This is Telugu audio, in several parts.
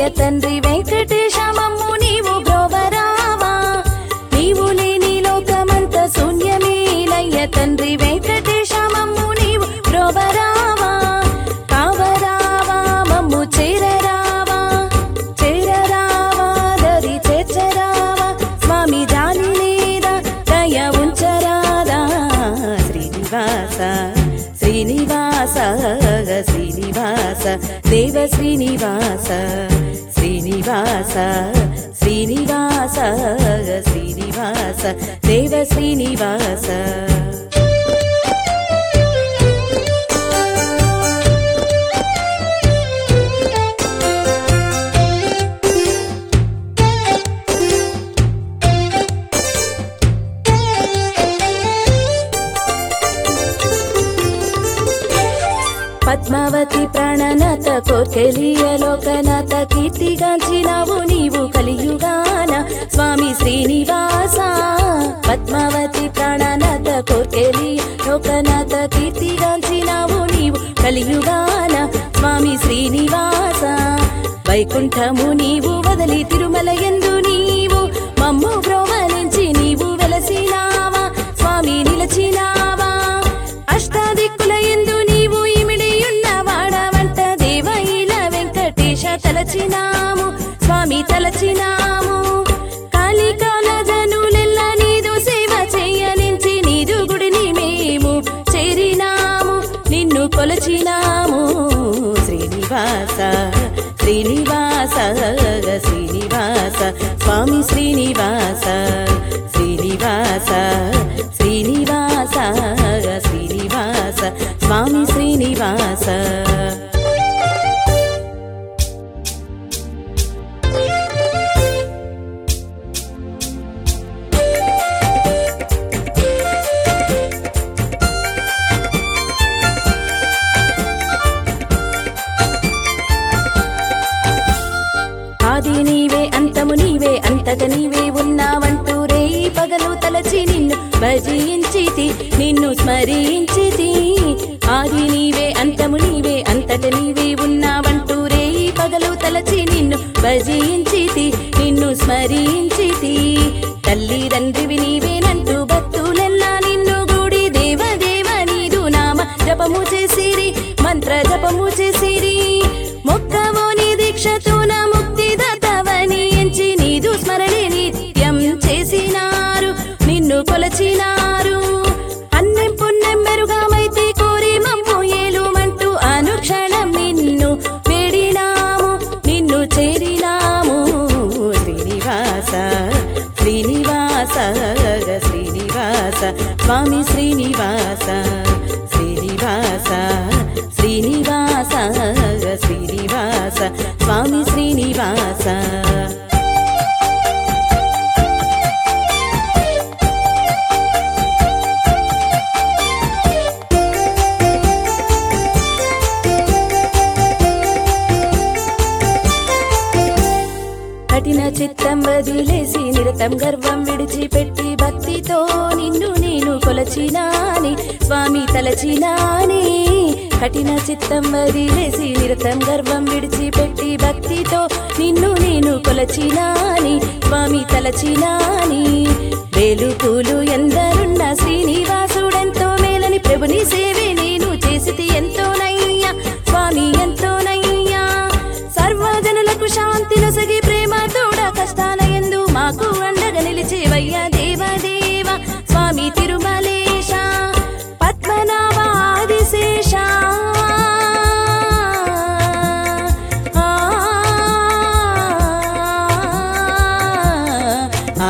తండ్రి వెంకటేశ మమ్ము నీవు బ్రోవరావా నీవు లేని లోకమంత శూన్యమేలయ్య తండ్రి వెంకటేశ మమ్ము నీవు బ్రోవరావా కావరావా మమ్ము చేరరావా చేరరావా దరి చేర్చరావా స్వామి జాలి లేదా దయ ఉంచరాదా శ్రీనివాస శ్రీనివాస శ్రీనివాస దేవ శ్రీనివాస శ్రీనివాస శ్రీనివాస శ్రీనివాస దేవ శ్రీనివాస పద్మావతి ప్రాణనాథ కోర్కెలియ లోకనాథ కీర్తిగాంచినావు నీవు కలియుగాన స్వామి శ్రీనివాస పద్మావతి ప్రాణనాథ కోర్కెలియ లోకనాథ కీర్తిగాంచినావు నీవు కలియుగాన స్వామి శ్రీనివాస వైకుంఠము నీవు వదలి తిరుమల ఎందు నీవు మమ్ము బ్రోవరించి నీవు వెలసినావా స్వామి నిలచినావా అష్టాదిక్కుల ఎందు నీవు ఇమిడియున్న వాడవంట దేవైల వెంకటేశ తలచినాము స్వామి తలచినాము కాళికాల జనులెల్ల నీదు సేవ చేయనించి నీదు గుడిని మేము చేరినాము నిన్ను కొలచినాము శ్రీనివాస శ్రీనివాస శ్రీనివాస స్వామి శ్రీనివాస శ్రీనివాస శ్రీనివాస శ్రీనివాస స్వామి శ్రీనివాస ఆది నీవే అంతము నీవే అంతట నీవే ఉన్నావంటూ రేయి పగలు తలచి నిన్ను భజించితి నిన్ను స్మరించితి ఆది నీవే అంతము నీవే అంతట నీవే ఉన్నావంటూ రేయి పగలు తలచి నిన్ను భజించితి నిన్ను స్మరించితి తల్లి తండ్రివి నీవేనంటూ భక్తులెల్లా నిన్ను గూడి దేవ దేవ నీదు నామ జపము చేసిరి మంత్ర జపము చేసిరి మొక్కవోని దీక్షతో నా ముక్తి దాతవని ఎంచి నీదు స్మరణే నిత్యం చేసినారు నిన్ను కొలచినారు అన్నెం పుణ్యం మెరుగామైతే కోరి మమ్ము ఏలుమంటూ అనుక్షణం నిన్ను వేడినాము నిన్ను చేరినాము శ్రీనివాస శ్రీనివాస శ్రీనివాస స్వామి శ్రీనివాస శ్రీనివాస శ్రీనివాస శ్రీనివాస స్వామి శ్రీనివాస కఠిన చిత్తం వదిలేసి నిరతం గర్వం విడిచిపెట్టి భక్తితో నిన్ను నేను కొలచినాని స్వామి తలచినాని కఠిన చిత్తం వదిలేసి నిరతం గర్వం విడిచిపెట్టి భక్తితో నిన్ను నేను కొలచినాని స్వామి తలచినాని వేలుపులు ఎందరున్న శ్రీనివాసుడెంతో మేలని ప్రభుని సేవే నేను చేసితి ఎంతోనయ్యా స్వామి ఎంతోనయ్యా సర్వజనులకు శాంతి నొసగి ప్రేమ తోడ కష్టాల ఎందు మాకు అండగా నిలిచేవయ్యా దేవదేవ స్వామి తిరుమలేశ పద్మనాభాదిశేష ఆ, ఆ,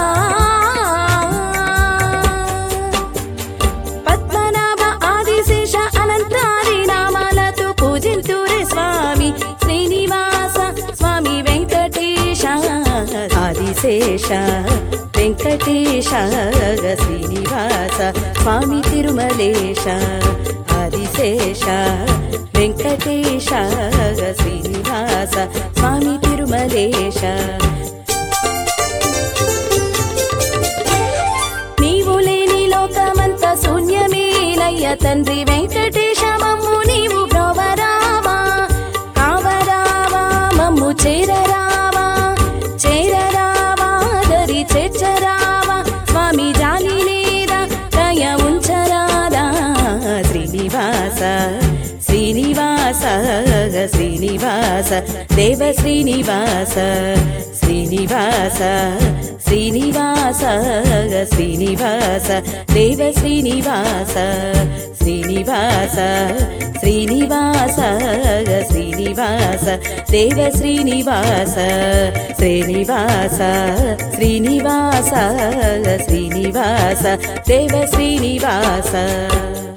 పద్మనాభ ఆదిశేష అనంతాది నామాలతో పూజింతురే స్వామి శ్రీనివాస స్వామి వెంకటేశ ఆదిశేష వెంకటేశ శ్రీనివాస స్వామి తిరుమలేశ ఆదిశేష వెంకటేశ శ్రీనివాస స్వామి తిరుమలేశ నీవు లేని లోకమంతా శూన్యమేనయ్య తండ్రి వెంకటేశ మమ్ము నీవు బ్రోవరావా కావరావా మమ్ము చేర శ్రీనివాస శ్రీనివాస దేవ శ్రీనివాస శ్రీనివాస శ్రీనివాస శ్రీనివాస దేవ శ్రీనివాస శ్రీనివాస శ్రీనివాస శ్రీనివాస దేవ శ్రీనివాస శ్రీనివాస శ్రీనివాస శ్రీనివాస దేవ శ్రీనివాస